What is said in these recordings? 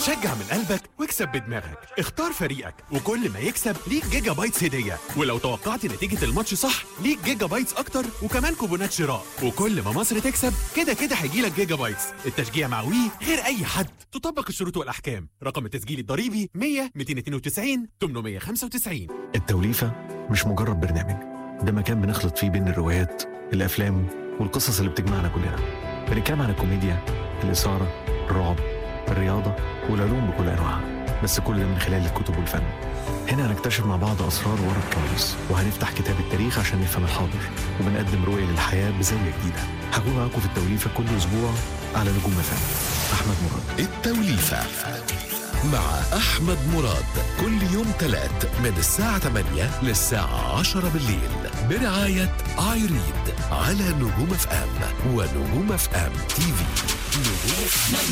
شجع من قلبك واكسب بدماغك اختار فريقك وكل ما يكسب ليك جيجا بايتس هدية ولو توقعت نتيجة الماتش صح ليك جيجا بايتس أكتر وكمان كوبونات شراء وكل ما مصر تكسب كده كده هيجيلك جيجا بايتس التشجيع مع وي غير أي حد تطبق الشروط والأحكام رقم التسجيل الضريبي 100 292 895 التوليفة مش مجرد برنامج ده مكان بنخلط فيه بين الروايات الأفلام والقصص اللي بتجمعنا كلنا بنتكلم عن الكوميديا الإثارة الرعب الرياضة والعلوم بكل أنواعها بس كل ده من خلال الكتب والفن هنا هنكتشف مع بعض أسرار ورا الكواليس وهنفتح كتاب التاريخ عشان نفهم الحاضر وبنقدم رؤية للحياة بزاوية جديدة هكون معاكم في التوليفة كل أسبوع على نجوم فن أحمد مراد التوليفة مع أحمد مراد كل يوم تلات من الساعة 8 للساعة 10 بالليل برعاية آيريد على نجوم اف ام ونجوم اف ام تي في نجوم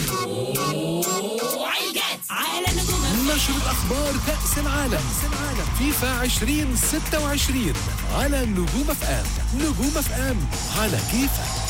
على نجوم نشرة أخبار كأس العالم فيفا 2026 على نجوم اف ام نجوم اف ام على كيفك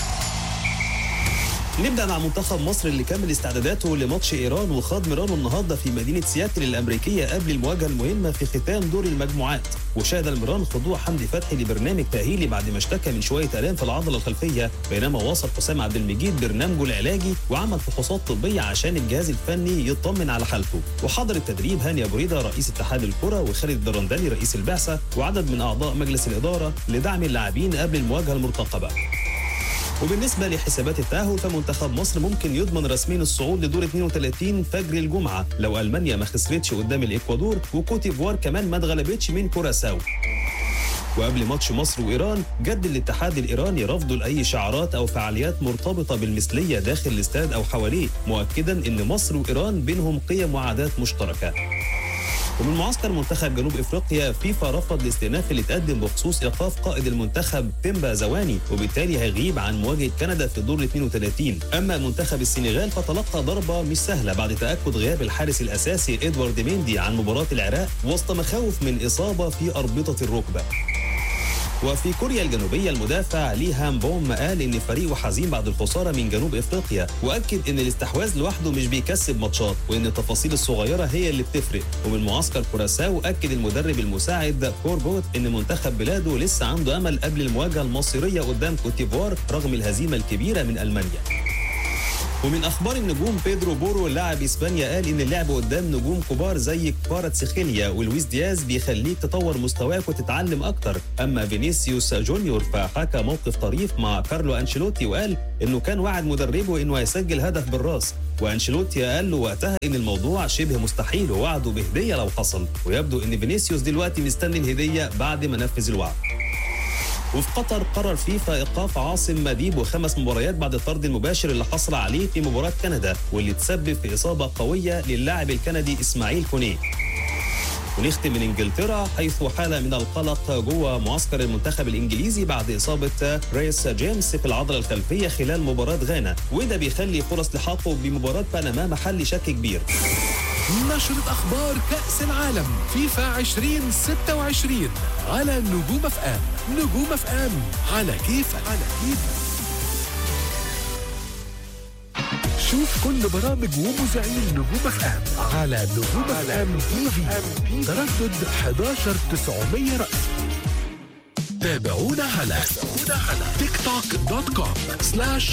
نبدأ مع منتخب مصر اللي كمل استعداداته لماتش إيران وخاض ميرانو النهارده في مدينة سياتل الأمريكية قبل المواجهة المهمة في ختام دور المجموعات وشهد الميران خضوع حمدي فتحي لبرنامج تأهيلي بعد ما اشتكى من شوية آلام في العضلة الخلفية بينما واصل حسام عبد المجيد برنامجه العلاجي وعمل فحوصات طبية عشان الجهاز الفني يطمن على حالته وحضر التدريب هاني أبو ريدة رئيس اتحاد الكرة وخالد الدرندلي رئيس البعثة وعدد من أعضاء مجلس الإدارة لدعم اللاعبين قبل المواجهة المرتقبة وبالنسبة لحسابات التأهل فمنتخب مصر ممكن يضمن رسميا الصعود لدور 32 فجر الجمعة لو ألمانيا ما خسرتش قدام الإكوادور وكوتيفوار كمان ما اتغلبتش من كوراساو وقبل ماتش مصر وإيران جد الاتحاد الإيراني رفضه لأي شعارات أو فعاليات مرتبطة بالمثلية داخل الاستاد أو حواليه مؤكدا أن مصر وإيران بينهم قيم وعادات مشتركة ومن معسكر منتخب جنوب افريقيا فيفا رفض الاستئناف اللي اتقدم بخصوص ايقاف قائد المنتخب تيمبا زواني وبالتالي هيغيب عن مواجهه كندا في الدور 32 اما منتخب السنغال فتلقى ضربه مش سهله بعد تاكد غياب الحارس الاساسي ادوارد ميندي عن مباراه العراق وسط مخاوف من اصابه في اربطه الركبه وفي كوريا الجنوبية المدافع لي هام بوم قال إن فريقه حزين بعد الخسارة من جنوب إفريقيا وأكد إن الاستحواذ لوحده مش بيكسب ماتشات وإن التفاصيل الصغيرة هي اللي بتفرق ومن معسكر كوراساو أكد المدرب المساعد كوربوت إن منتخب بلاده لسه عنده أمل قبل المواجهة المصيرية قدام كوتيفوار رغم الهزيمة الكبيرة من ألمانيا ومن اخبار النجوم بيدرو بورو لاعب اسبانيا قال ان اللعب قدام نجوم كبار زي كفاراتسخيليا ولويس دياز بيخليك تطور مستواك وتتعلم اكتر اما فينيسيوس جونيور فحكى موقف طريف مع كارلو انشيلوتي وقال انه كان وعد مدربه انه هيسجل هدف بالراس وانشيلوتي قال له وقتها ان الموضوع شبه مستحيل ووعده بهديه لو حصل ويبدو ان فينيسيوس دلوقتي مستني الهديه بعد ما نفذ الوعد وفي قطر قرر فيفا ايقاف عاصم مديب وخمس مباريات بعد الطرد المباشر اللي حصل عليه في مباراه كندا واللي تسبب في اصابه قويه للاعب الكندي اسماعيل كونيه ونختم من انجلترا حيث حاله من القلق جوه معسكر المنتخب الانجليزي بعد اصابه ريس جيمس في العضله الخلفيه خلال مباراه غانا وده بيخلي فرص لحاقه بمباراه بنما محل شك كبير نشرة أخبار كأس العالم فيفا 2026 على نجوم اف ام نجوم اف ام على كيفك على كيفك شوف كل برامج ومذيعين نجوم اف ام على نجوم اف ام تي في تردد 11 900 رأس تابعونا على تيك توك دوت كوم سلاش